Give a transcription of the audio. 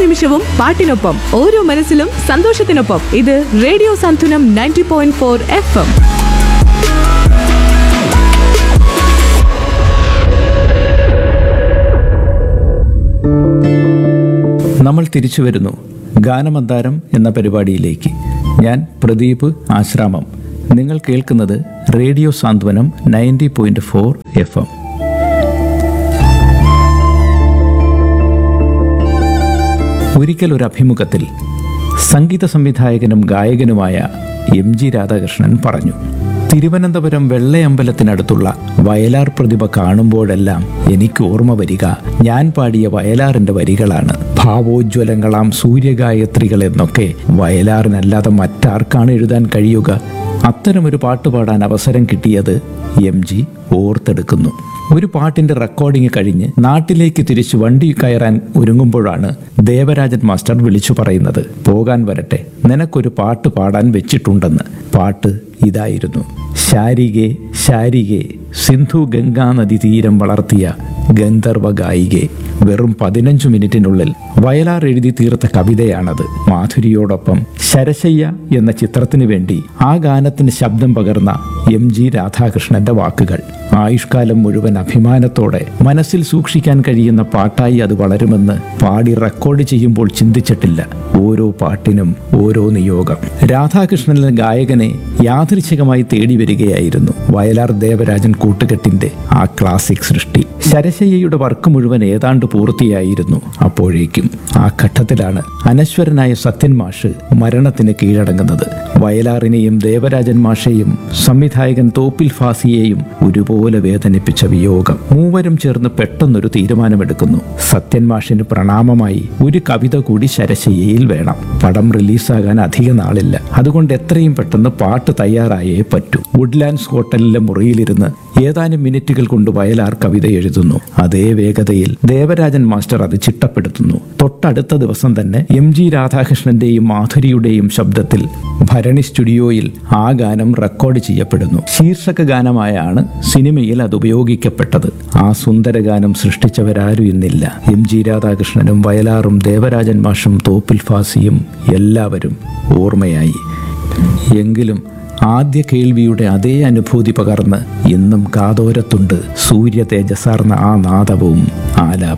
നിമിഷവും പാട്ടിനൊപ്പം ഓരോ മനസ്സിലും സന്തോഷത്തിനൊപ്പം ഇത് radio Santhwanam ninety point four F M നമ്മൾ തിരിച്ചു വരുന്നു ഗാനമന്താരം എന്ന പരിപാടിയിലേക്ക് ഞാൻ പ്രദീപ് ആശ്രാമം നിങ്ങൾ കേൾക്കുന്നത് radio Santhwanam ninety point four F M ഒരിക്കൽ ഒരു അഭിമുഖത്തിൽ സംഗീത സംവിധായകനും ഗായകനുമായ എം ജി രാധാകൃഷ്ണൻ പറഞ്ഞു തിരുവനന്തപുരം വെള്ളയമ്പലത്തിനടുത്തുള്ള വയലാർ പ്രതിഭ കാണുമ്പോഴെല്ലാം എനിക്ക് ഓർമ്മ വരിക ഞാൻ പാടിയ വയലാറിന്റെ വരികളാണ് ഭാവോജ്വലങ്ങളാം സൂര്യഗായത്രികൾ എന്നൊക്കെ വയലാറിനല്ലാതെ മറ്റാർക്കാണ് എഴുതാൻ കഴിയുക അത്തരമൊരു പാട്ട് പാടാൻ അവസരം കിട്ടിയത് എം ജി ഓർത്തെടുക്കുന്നു ഒരു പാട്ടിന്റെ റെക്കോർഡിംഗ് കഴിഞ്ഞ് നാട്ടിലേക്ക് തിരിച്ചു വണ്ടി കയറാൻ ഒരുങ്ങുമ്പോഴാണ് ദേവരാജൻ മാസ്റ്റർ വിളിച്ചു പറയുന്നത് പോകാൻ വരട്ടെ നിനക്കൊരു പാട്ട് പാടാൻ വെച്ചിട്ടുണ്ടെന്ന് പാട്ട് ഇതായിരുന്നു ശാരികെ ശാരികെ സിന്ധു ഗംഗാനദി തീരം വളർത്തിയ ഗന്ധർവ ഗായികെ വെറും പതിനഞ്ചു മിനിറ്റിനുള്ളിൽ വയലാർ എഴുതി തീർത്ത കവിതയാണത് മാധുരിയോടൊപ്പം ശരശയ്യ എന്ന ചിത്രത്തിനു വേണ്ടി ആ ഗാനത്തിന് ശബ്ദം പകർന്ന എം ജി രാധാകൃഷ്ണന്റെ വാക്കുകൾ ആയുഷ്കാലം മുഴുവൻ അഭിമാനത്തോടെ മനസ്സിൽ സൂക്ഷിക്കാൻ കഴിയുന്ന പാട്ടായി അത് വളരുമെന്ന് പാടി റെക്കോർഡ് ചെയ്യുമ്പോൾ ചിന്തിച്ചിട്ടില്ല ഓരോ പാട്ടിനും ഓരോ നിയോഗം രാധാകൃഷ്ണൻ എന്ന ഗായകനെ യാദൃച്ഛികമായി തേടി വരികയായിരുന്നു വയലാർ ദേവരാജൻ കൂട്ടുകെട്ടിന്റെ ആ ക്ലാസിക് സൃഷ്ടി ശരശയ്യയുടെ വർക്ക് മുഴുവൻ ഏതാണ്ട് പൂർത്തിയായിരുന്നു അപ്പോഴേക്കും ആ ഘട്ടത്തിലാണ് അനശ്വരനായ സത്യൻ മാഷ് മരണത്തിന് കീഴടങ്ങുന്നത് വയലാറിനെയും ദേവരാജൻ മാഷെയും സംവിധായകൻ തോപ്പിൽ ഫാസിയെയും ഒരുപോലെ വേദനിപ്പിച്ച വിയോഗം മൂവരും ചേർന്ന് പെട്ടെന്നൊരു തീരുമാനമെടുക്കുന്നു സത്യൻ മാഷിന് പ്രണാമമായി ഒരു കവിത കൂടി ശരശയ്യയിൽ വേണം പടം റിലീസാകാൻ അധിക നാളില്ല അതുകൊണ്ട് എത്രയും പെട്ടെന്ന് പാട്ട് തയ്യാറായേ പറ്റൂ വുഡ്ലാൻഡ്സ് ഹോട്ടലിലെ മുറിയിലിരുന്ന് ഏതാനും മിനിറ്റുകൾ കൊണ്ട് വയലാർ കവിത എഴുതുന്നു അതേ വേഗതയിൽ ദേവരാജൻ മാസ്റ്റർ അത് ചിട്ടപ്പെടുത്തുന്നു തൊട്ടടുത്ത ദിവസം തന്നെ എം ജി രാധാകൃഷ്ണന്റെയും മാധുരിയുടെയും ശബ്ദത്തിൽ ഭരണി സ്റ്റുഡിയോയിൽ ആ ഗാനം റെക്കോർഡ് ചെയ്യപ്പെടുന്നു ശീർഷക ഗാനമായാണ് സിനിമയിൽ അത് ഉപയോഗിക്കപ്പെട്ടത് ആ സുന്ദര ഗാനം സൃഷ്ടിച്ചവരാരും ഇന്നില്ല എം ജി രാധാകൃഷ്ണനും വയലാറും ദേവരാജൻ മാഷും തോപ്പിൽ ഫാസിയും എല്ലാവരും ഓർമ്മയായി എങ്കിലും ആദ്യ കേൾവിയുടെ അതേ അനുഭൂതി പകർന്ന് ഇന്നും കാതോരത്തുണ്ട് സൂര്യ തേജസാർന്ന ആ നാദവും ആലാപനവും